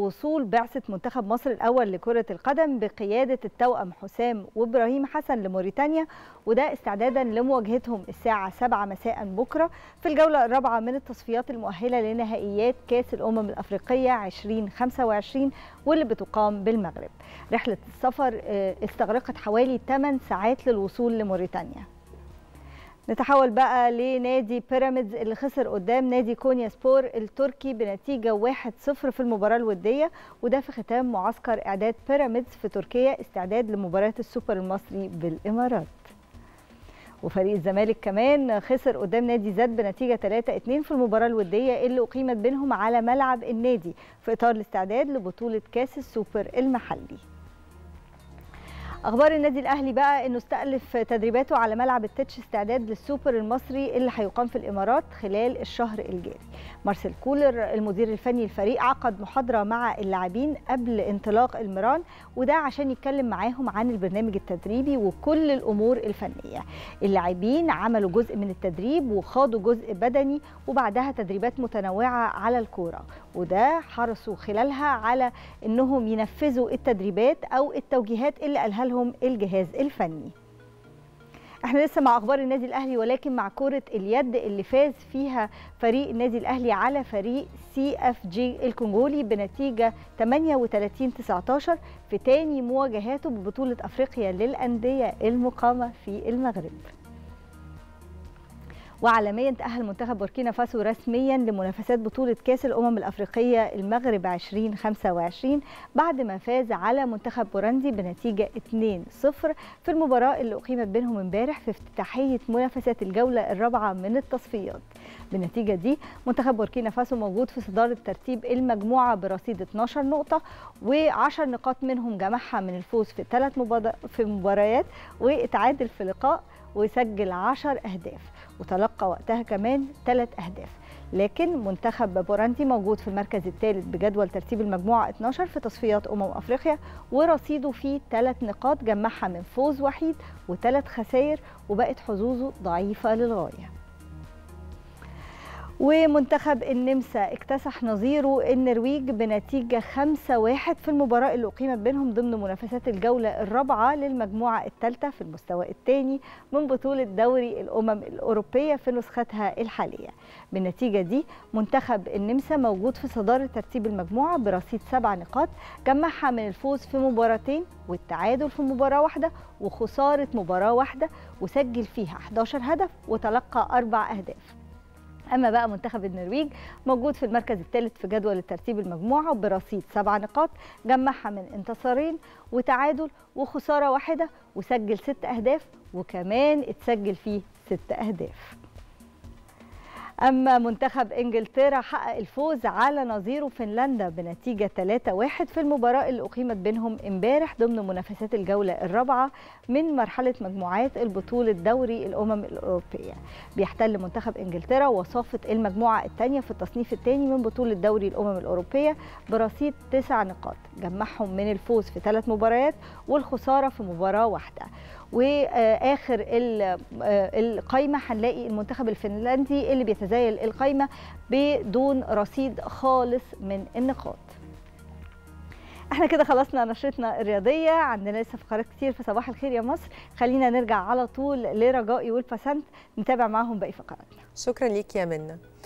وصول بعثة منتخب مصر الأول لكرة القدم بقيادة التوأم حسام وإبراهيم حسن لموريتانيا وده استعدادا لمواجهتهم الساعة 7 مساء بكرة في الجولة الرابعة من التصفيات المؤهلة لنهائيات كأس الأمم الأفريقية 2025 واللي بتقام بالمغرب رحلة السفر استغرقت حوالي 8 ساعات للوصول لموريتانيا نتحول بقى لنادي بيراميدز اللي خسر قدام نادي كونيا سبور التركي بنتيجة 1-0 في المباراة الودية وده في ختام معسكر إعداد بيراميدز في تركيا استعداد لمباراة السوبر المصري بالإمارات وفريق الزمالك كمان خسر قدام نادي زد بنتيجة 3-2 في المباراة الودية اللي أقيمت بينهم على ملعب النادي في إطار الاستعداد لبطولة كاس السوبر المحلي اخبار النادي الاهلي بقى انه استألف تدريباته على ملعب التتش استعداد للسوبر المصري اللي هيقام في الامارات خلال الشهر الجاري مارسيل كولر المدير الفني للفريق عقد محاضره مع اللاعبين قبل انطلاق المران وده عشان يتكلم معاهم عن البرنامج التدريبي وكل الامور الفنيه اللاعبين عملوا جزء من التدريب وخاضوا جزء بدني وبعدها تدريبات متنوعه على الكوره وده حرصوا خلالها على انهم ينفذوا التدريبات او التوجيهات اللي قالها لهم الجهاز الفني احنا لسه مع اخبار النادي الاهلي ولكن مع كره اليد اللي فاز فيها فريق النادي الاهلي على فريق سي اف جي الكونغولي بنتيجه 38 19 في تاني مواجهاته ببطوله افريقيا للانديه المقامه في المغرب وعالميا تأهل منتخب بوركينا فاسو رسميا لمنافسات بطولة كأس الأمم الأفريقية المغرب 2025 بعد ما فاز على منتخب بوروندي بنتيجة 2-0 في المباراة اللي أقيمت بينهم امبارح في افتتاحية منافسات الجولة الرابعة من التصفيات بالنتيجة دي منتخب بوركينا فاسو موجود في صدارة ترتيب المجموعة برصيد 12 نقطة و10 نقاط منهم جمعها من الفوز في ثلاث في مباريات واتعادل في لقاء وسجل 10 أهداف وتلقى وقتها كمان ثلاث أهداف لكن منتخب بورانتي موجود في المركز الثالث بجدول ترتيب المجموعة 12 في تصفيات أمم أفريقيا ورصيده فيه ثلاث نقاط جمعها من فوز وحيد وثلاث خسائر وبقت حظوظه ضعيفة للغاية ومنتخب النمسا اكتسح نظيره النرويج بنتيجة 5-1 في المباراة اللي أقيمت بينهم ضمن منافسات الجولة الرابعة للمجموعة الثالثة في المستوى الثاني من بطولة دوري الأمم الأوروبية في نسختها الحالية بالنتيجة دي منتخب النمسا موجود في صدارة ترتيب المجموعة برصيد سبع نقاط جمعها من الفوز في مباراتين والتعادل في مباراة واحدة وخسارة مباراة واحدة وسجل فيها 11 هدف وتلقى أربع أهداف اما بقى منتخب النرويج موجود في المركز الثالث في جدول الترتيب المجموعه برصيد سبع نقاط جمعها من انتصارين وتعادل وخساره واحده وسجل ست اهداف وكمان اتسجل فيه ست اهداف أما منتخب إنجلترا حقق الفوز على نظيره فنلندا بنتيجة 3-1 في المباراة اللي أقيمت بينهم امبارح ضمن منافسات الجولة الرابعة من مرحلة مجموعات البطولة دوري الأمم الأوروبية بيحتل منتخب إنجلترا وصافة المجموعة الثانية في التصنيف الثاني من بطولة دوري الأمم الأوروبية برصيد تسع نقاط جمعهم من الفوز في ثلاث مباريات والخسارة في مباراة واحدة واخر القايمه هنلاقي المنتخب الفنلندي اللي بيتزايل القايمه بدون رصيد خالص من النقاط احنا كده خلصنا نشرتنا الرياضيه عندنا لسه فقرات كتير في صباح الخير يا مصر خلينا نرجع على طول لرجائي والباسنت نتابع معاهم باقي فقراتنا شكرا ليك يا منى